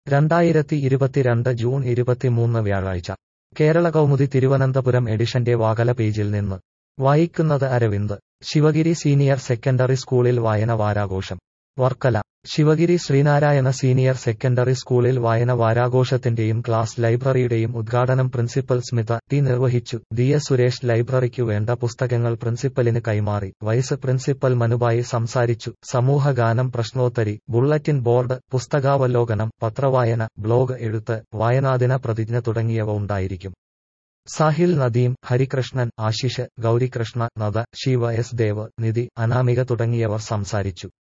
രണ്ടായിരത്തി ഇരുപത്തിരണ്ട് ജൂൺ ഇരുപത്തിമൂന്ന് വ്യാഴാഴ്ച കേരള കൗമുദി തിരുവനന്തപുരം എഡിഷന്റെ വാകല പേജിൽ നിന്ന് വായിക്കുന്നത് അരവിന്ദ് ശിവഗിരി സീനിയർ സെക്കൻഡറി സ്കൂളിൽ വായന വാരാഘോഷം വർക്കല ശിവഗിരി ശ്രീനാരായണ സീനിയർ സെക്കൻഡറി സ്കൂളിൽ വായന വാരാഘോഷത്തിന്റെയും ക്ലാസ് ലൈബ്രറിയുടെയും ഉദ്ഘാടനം പ്രിൻസിപ്പൽ സ്മിത ടി നിർവഹിച്ചു ഡി എസ് സുരേഷ് ലൈബ്രറിക്കു വേണ്ട പുസ്തകങ്ങൾ പ്രിൻസിപ്പലിന് കൈമാറി വൈസ് പ്രിൻസിപ്പൽ മനുബായി സംസാരിച്ചു സമൂഹഗാനം പ്രശ്നോത്തരി ബുള്ളറ്റിൻ ബോർഡ് പുസ്തകാവലോകനം പത്രവായന ബ്ലോഗ് എഴുത്ത് വായനാദിന പ്രതിജ്ഞ തുടങ്ങിയവ ഉണ്ടായിരിക്കും സാഹിൽ നദീം ഹരികൃഷ്ണൻ ആശിഷ് ഗൗരികൃഷ്ണ നദ ശിവ എസ് ദേവ് നിധി അനാമിക തുടങ്ങിയവർ സംസാരിച്ചു